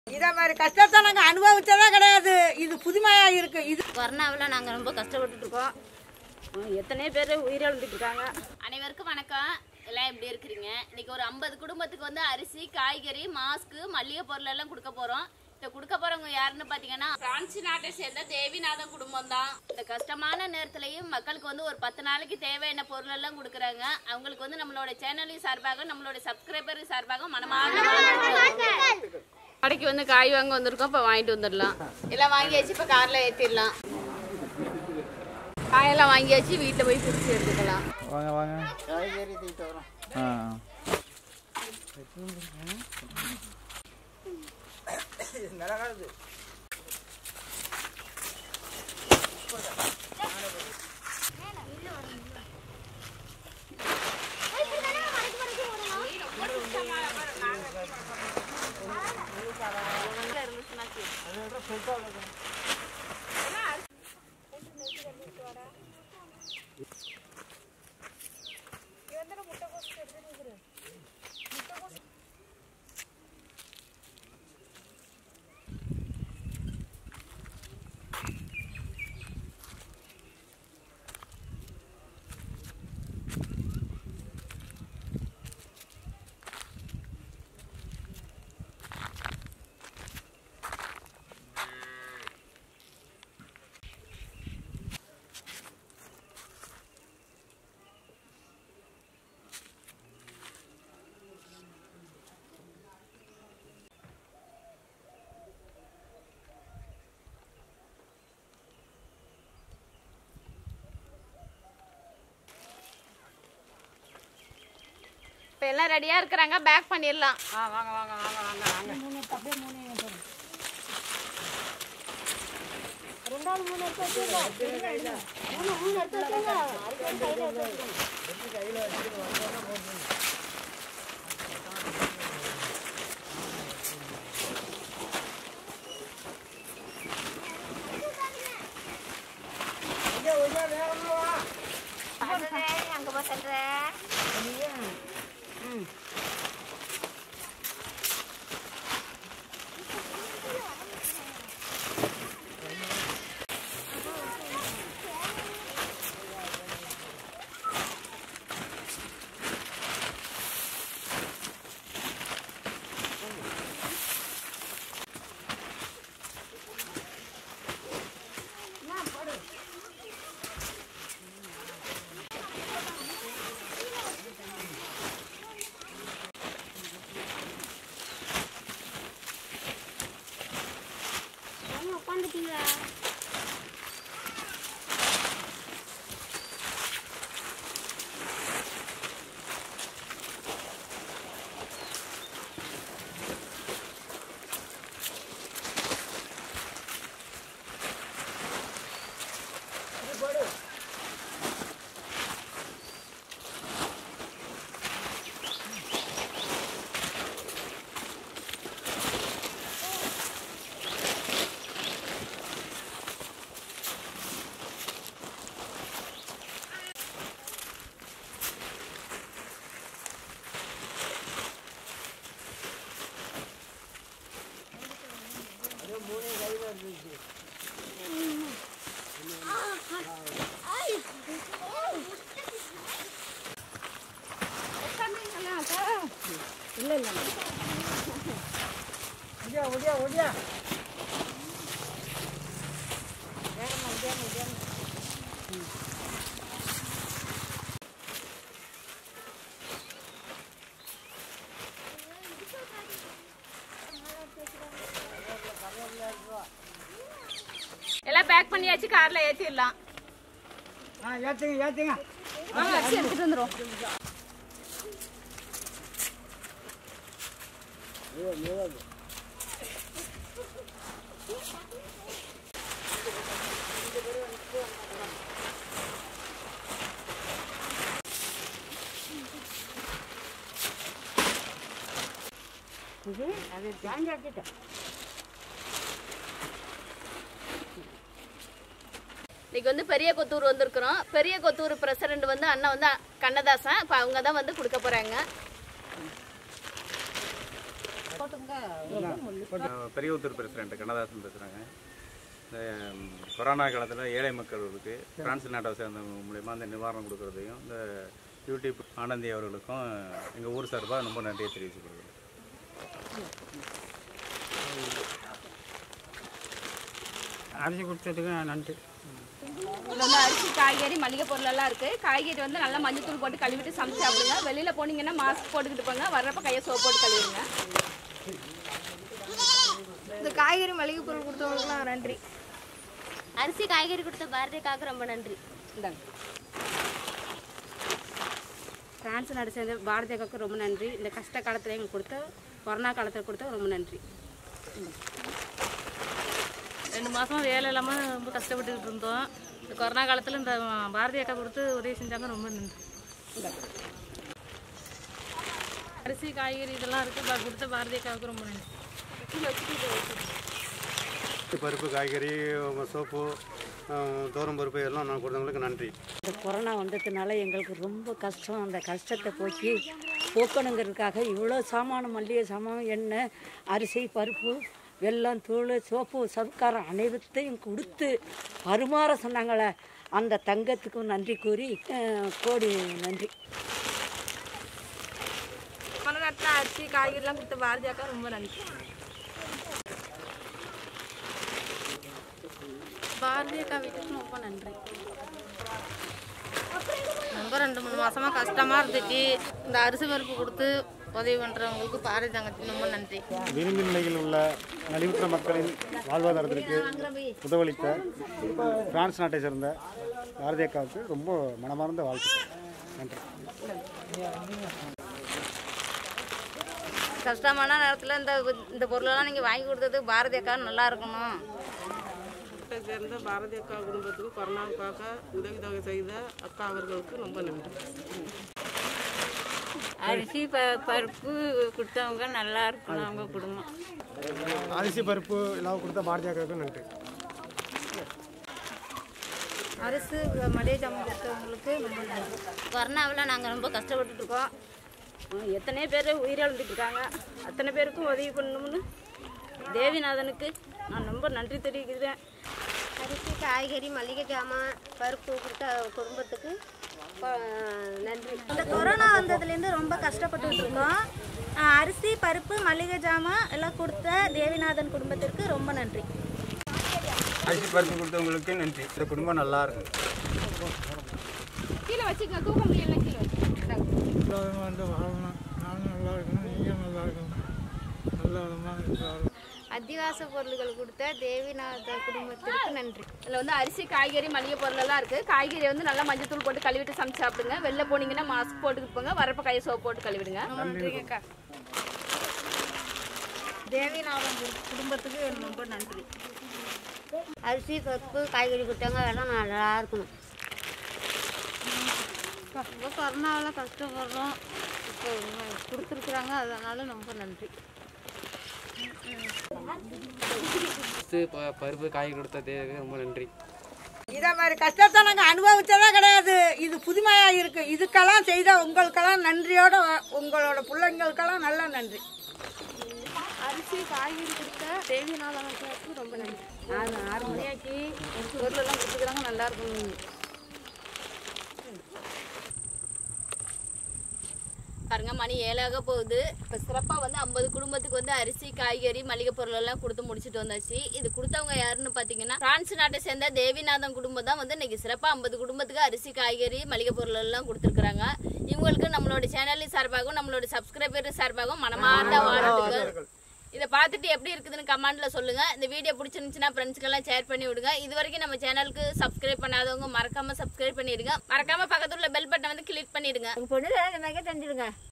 இத மாதிரி கஷ்டத்தை நாங்க அனுபவிச்சதே கிடையாது இது புதுமையா இருக்கு இது கொரோனாவில் நாங்கள் ரொம்ப கஷ்டப்பட்டுட்டு இருக்கோம் உம், எத்தனையோ பேர் உயிரிழந்துட்டு இருக்காங்க அனைவருக்கும் வணக்கம் எல்லாம் எப்படி இருக்கிறீங்க இன்னைக்கு ஒரு ஐம்பது குடும்பத்துக்கு வந்து அரிசி காய்கறி மாஸ்க்கு மல்லிகை பொருள் எல்லாம் கொடுக்க போறோம் இந்த கொடுக்க போறவங்க யாருன்னு பாத்தீங்கன்னா பிரான்ஸ் நாட்டை சேர்ந்த தேவிநாதன் குடும்பம் தான் இந்த கஷ்டமான நேரத்திலையும் மக்களுக்கு வந்து ஒரு பத்து நாளைக்கு தேவையான பொருள் எல்லாம் கொடுக்குறாங்க அவங்களுக்கு வந்து நம்மளோட சேனலின் சார்பாக நம்மளோட சப்ஸ்கிரைபர் சார்பாக மனமார்ந்த வாழ்த்துக்கள். கடைக்கு வந்து காய் வாங்க வந்திருக்கோம் இப்போ வாங்கிட்டு வந்துடலாம் எல்லாம் வாங்கியாச்சு இப்போ காரில் ஏற்றிடலாம் காயெல்லாம் வாங்கியாச்சு வீட்டில் போய் பிடிச்சி எடுத்துக்கலாம் வாங்க வாங்க ஆ இப்போ எல்லாம் ரெடியா இருக்கிறாங்க பேக் பண்ணிடலாம் அங்கே போய் சொல்கிறேன் உட்காந்துட்டீங்களா ஒடியா ஒடியா ஒடியா எல்லாம் பேக் பண்ணியாச்சு கார்ல ஏற்றிடலாம் ஆ ஏத்துங்க ஏத்துங்க அரிசி எடுத்துட்டு வந்துடும் அது தேங்காய் கிட்ட இன்னைக்கு வந்து பெரிய கொத்தூர் வந்திருக்கிறோம் பெரிய கொத்தூர் பிரசிடண்ட் வந்து அண்ணன் வந்து கண்ணதாசன் இப்போ அவங்க தான் வந்து கொடுக்க போறாங்க நான் பெரியவுத்தூர் பிரசிடென்ட் கண்ணதாசன் பேசுகிறேங்க இந்த ம், கொரோனா காலத்தில் ஏழை மக்களுக்கு பிரான்ஸ் நாட்டை சேர்ந்த மூலயமா இந்த நிவாரணம் கொடுக்குறதையும் இந்த யூடியூப் ஆனந்தி அவர்களுக்கும் எங்கள் ஊர் சார்பாக ரொம்ப நன்றியை தெரிவித்துக் கொள்கிறேன் அரிசி கொடுத்ததுக்கு நன்றி இதுல வந்து அரிசி காய்கறி மளிகை பொருள் எல்லாம் இருக்கு காய்கறி வந்து நல்லா மஞ்சத்தூள் போட்டு கழுவிட்டு சமைச்சு சாப்பிடுங்க வெளியில போனீங்கன்னா மாஸ்க் போட்டுக்கிட்டு போங்க வர்றப்ப கையை சோப் போட்டு கழுவிடுங்க இந்த காய்கறி மளிகை பொருள் கொடுத்தவங்களுக்குலாம் நன்றி அரிசி காய்கறி கொடுத்த பாரதியக்காக ரொம்ப நன்றி இந்தாங்க பிரான்ஸ் நாடு சேர்ந்த பாரதிய அக்காவுக்கு ரொம்ப நன்றி இந்த கஷ்ட காலத்தில் எங்களுக்கு கொடுத்த கொரோனா காலத்தில் கொடுத்த ரொம்ப நன்றி ரெண்டு மாதம் வேலை இல்லாமல் ரொம்ப கஷ்டப்பட்டுக்கிட்டு இருந்தோம் இந்த கொரோனா காலத்தில் இந்த பாரதி அக்கா கொடுத்து உதவி செஞ்சாங்க ரொம்ப நன்றி அரிசி காய்கறி இதெல்லாம் இருக்குது கொடுத்த பாரதி அக்காவுக்கு ரொம்ப நன்றி பருப்பு காய்கறி சோப்பு தோரம் பருப்பு எல்லாம் நான் கொடுத்தவங்களுக்கு நன்றி இந்த கொரோனா வந்ததுனால எங்களுக்கு ரொம்ப கஷ்டம் அந்த கஷ்டத்தை போக்கி போக்கணுங்கிறதுக்காக இவ்வளோ சாமானம் மல்லிகை சாமான் எண்ணெய் அரிசி பருப்பு வெல்லம் தூள் சோப்பு சவுக்காரம் அனைத்தையும் கொடுத்து பரிமாற சொன்னாங்களே அந்த தங்கத்துக்கும் நன்றி கூறி அஹ், கோடி நன்றி மனநட்டில் அரிசி காய்கறிலாம் கொடுத்த பாரதி அக்கா ரொம்ப நன்றி பாரதி அக்கா வீட்டுக்கு ரொம்ப நன்றி ரொம்ப ரெண்டு மூணு மாசமாக கஷ்டமாக இருந்துச்சு இந்த அரிசி பருப்பு கொடுத்து உதவி பண்ணுறவங்களுக்கு பாரதி தங்கச்சி ரொம்ப நன்றி விளிம்பு நிலையில் உள்ள நலிவுற்ற மக்களின் வாழ்வாதாரத்திற்கு உதவளித்த பிரான்ஸ் நாட்டை சேர்ந்த பாரதி அக்காவுக்கு ரொம்ப மனமார்ந்த வாழ்த்து நன்றி கஷ்டமான நேரத்தில் இந்த இந்த பொருளெல்லாம் நீங்கள் வாங்கி கொடுத்தது பாரதி அக்கா நல்லா இருக்கணும் சேர்ந்த பாரதி அக்கா குடும்பத்துக்கு கொரோனாவுக்காக உதவி செய்த அக்கா அவர்களுக்கு ரொம்ப நன்றி அரிசி ப பருப்பு கொடுத்தவங்க நல்லா இருக்கணும் அவங்க குடும்பம் அரிசி பருப்பு எல்லாம் கொடுத்த பாரதி அக்காவுக்கு நன்றி அரிசி மளிகை ஜாமான் கொடுத்தவங்களுக்கு ரொம்ப நன்றி கொரோனாவில் நாங்கள் ரொம்ப கஷ்டப்பட்டுட்டு இருக்கோம் உம், எத்தனை பேர் உயிரிழந்துட்டு இருக்காங்க அத்தனை பேருக்கும் உதவி பண்ணணும்னு தேவிநாதனுக்கு நான் ரொம்ப நன்றி தெரிவிக்கிறேன் அரிசி காய்கறி மளிகை ஜாமான் பருப்பு கொடுத்த குடும்பத்துக்கு நன்றி இந்த கொரோனா வந்ததுலேருந்து ரொம்ப கஷ்டப்பட்டுட்டு இருக்கோம் ஆஹ் அரிசி பருப்பு மளிகை ஜாமான் எல்லாம் கொடுத்த தேவிநாதன் குடும்பத்திற்கு ரொம்ப நன்றி அரிசி பருப்பு கொடுத்தவங்களுக்கு நன்றி இந்த குடும்பம் நல்லா இருக்கும் கீழே வச்சுக்கங்க தூக்க முடியல கீழே வச்சுக்கோங்க வந்து வாழணும் நானும் நல்லா இருக்கணும் நீங்களும் நல்லா இருக்கணும் நல்ல விதமாக இருக்கணும் அத்தியாவசிய பொருள்கள் கொடுத்த தேவிநாத குடும்பத்திற்கு நன்றி இதில் வந்து அரிசி காய்கறி மளிகை பொருள் எல்லாம் இருக்கு காய்கறி வந்து நல்லா மஞ்சத்தூள் போட்டு கழுவிட்டு சமைச்சு சாப்பிடுங்க வெளில போனீங்கன்னா மாஸ்க் போட்டுக்கிட்டு போங்க வரப்ப கையை சோப் போட்டு கழுவிடுங்க தேவிநாதன் குடும்பத்துக்கு ரொம்ப நன்றி அரிசி பருப்பு காய்கறி கொடுத்தாங்க எல்லாம் நல்லா இருக்கணும் ரொம்ப கொரோனாவில் கஷ்டப்படுறோம் இப்போ கொடுத்துருக்குறாங்க அதனால ரொம்ப நன்றி பருப்பு காய் கொடுத்தது ரொம்ப நன்றி இதை மாதிரி கஷ்டத்தை நாங்கள் அனுபவிச்சதே கிடையாது இது புதுமையா இருக்கு இதுக்கெல்லாம் செய்த உங்களுக்கெல்லாம் நன்றியோட வ- உங்களோட பிள்ளைங்களுக்கெல்லாம் நல்ல நன்றி அரிசி காய்கறி கொடுத்த தேவிநாதன் அக்காவுக்கு ரொம்ப நன்றி ஆறு ஆறு மணியாக்கி ஒரு பொருளெல்லாம் கொடுத்துக்கிறாங்க நல்லா இருக்கும் பாருங்க மணி ஏழாக போகுது இப்போ சிறப்பாக வந்து ஐம்பது குடும்பத்துக்கு வந்து அரிசி காய்கறி மளிகை பொருள் எல்லாம் கொடுத்து முடிச்சுட்டு வந்தாச்சு இது கொடுத்தவங்க யாருன்னு பார்த்தீங்கன்னா பிரான்ஸ் நாட்டை சேர்ந்த தேவிநாதன் குடும்பம் தான் வந்து இன்னைக்கு சிறப்பாக ஐம்பது குடும்பத்துக்கு அரிசி காய்கறி மளிகை பொருள் எல்லாம் கொடுத்துருக்குறாங்க இவங்களுக்கு நம்மளோட சேனலின் சார்பாகவும் நம்மளோட சப்ஸ்கிரைபர் சார்பாகவும் மனமார்ந்த வாழ்த்துக்கள் இதை பார்த்துட்டு எப்படி இருக்குதுன்னு கமெண்ட்ல சொல்லுங்க இந்த வீடியோ பிடிச்சிருந்துச்சுன்னா ஃப்ரெண்ட்ஸ்க்கெல்லாம் ஷேர் பண்ணி விடுங்க இது வரைக்கும் நம்ம சேனலுக்கு சப்ஸ்கிரைப் பண்ணாதவங்க மறக்காம சப்ஸ்கிரைப் பண்ணிடுங்க மறக்காம பக்கத்துல உள்ள பெல் பட்டனை வந்து கிளிக் பண்ணிடுங்க பொண்ணு எனக்கு தெரிஞ்சிடுங்க